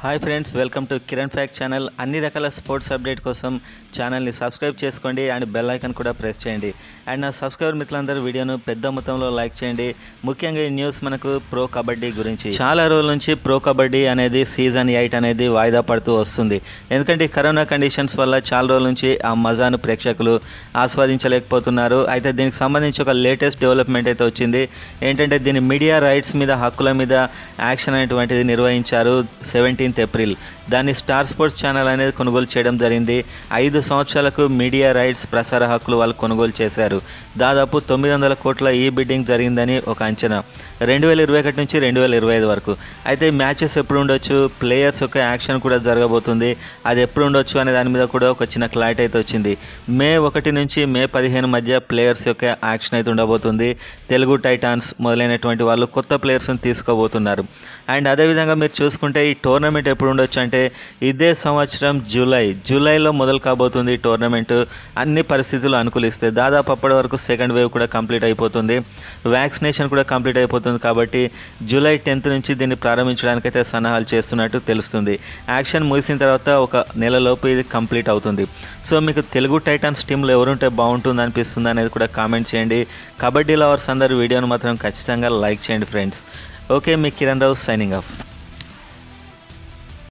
hi friends welcome to Kiran fact channel అన్ని రకాల sports update కోసం ఛానల్ని సబ్స్క్రైబ్ చేసుకోండి అండ్ బెల్ ఐకాన్ కూడా ప్రెస్ చేయండి అండ్ నా సబ్స్క్రైబర్ మిత్రులందరూ వీడియోను పెద్ద మొత్తంలో లైక్ చేయండి ముఖ్యంగా ఈ న్యూస్ మనకు ప్రో కబడ్డీ గురించి చాలా రోజుల నుంచి ప్రో కబడ్డీ అనేది సీజన్ ఎయిట్ అనేది వాయిదా పడుతూ వస్తుంది ఎందుకంటే ఈ కరోనా కండిషన్స్ వల్ల చాలా రోజుల నుంచి ఆ మజాను ప్రేక్షకులు ఆస్వాదించలేకపోతున్నారు అయితే దీనికి సంబంధించి ఒక లేటెస్ట్ డెవలప్మెంట్ అయితే వచ్చింది ఏంటంటే దీని మీడియా రైట్స్ మీద హక్కుల మీద యాక్షన్ అనేటువంటిది నిర్వహించారు సెవెంటీన్త్ ఏప్రిల్ దాన్ని స్టార్ స్పోర్ట్స్ ఛానల్ అనేది కొనుగోలు చేయడం జరిగింది ఐదు సంవత్సరాలకు మీడియా రైట్స్ ప్రసార హక్కులు వాళ్ళు కొనుగోలు చేశారు దాదాపు తొమ్మిది వందల కోట్ల ఈ బిడ్డింగ్ జరిగిందని ఒక అంచనా రెండు వేల ఇరవై ఒకటి నుంచి రెండు వేల ఇరవై ఐదు వరకు అయితే మ్యాచెస్ ఎప్పుడు ఉండొచ్చు ప్లేయర్స్ యొక్క యాక్షన్ కూడా జరగబోతుంది అది ఎప్పుడు ఉండొచ్చు అనే దాని మీద కూడా ఒక చిన్న క్లారిటీ అయితే వచ్చింది మే ఒకటి నుంచి మే పదిహేను మధ్య ప్లేయర్స్ యొక్క యాక్షన్ అయితే ఉండబోతుంది తెలుగు టైటాన్స్ మొదలైనటువంటి వాళ్ళు కొత్త ప్లేయర్స్ని తీసుకోబోతున్నారు అండ్ అదేవిధంగా మీరు చూసుకుంటే ఈ టోర్నమెంట్ ఎప్పుడు ఉండొచ్చు అంటే ఇదే సంవత్సరం జూలై జూలైలో మొదలు కాబోతుంది ఈ టోర్నమెంట్ అన్ని పరిస్థితులు అనుకూలిస్తాయి దాదాపు అప్పటి వరకు సెకండ్ వేవ్ కూడా కంప్లీట్ అయిపోతుంది వ్యాక్సినేషన్ కూడా కంప్లీట్ అయిపోతుంది కాబట్టి జూలై టెన్త్ నుంచి దీన్ని ప్రారంభించడానికైతే సన్నాహాలు చేస్తున్నట్టు తెలుస్తుంది యాక్షన్ ముగిసిన తర్వాత ఒక నెలలోపు ఇది కంప్లీట్ అవుతుంది సో మీకు తెలుగు టైటన్స్ టీంలో ఎవరుంటే బాగుంటుంది అనిపిస్తుంది అనేది కూడా కామెంట్ చేయండి కబడ్డీ లవర్స్ అందరూ వీడియోను మాత్రం ఖచ్చితంగా లైక్ చేయండి ఫ్రెండ్స్ ఓకే మీ కిరణ్ రావు సైనింగ్ ఆఫ్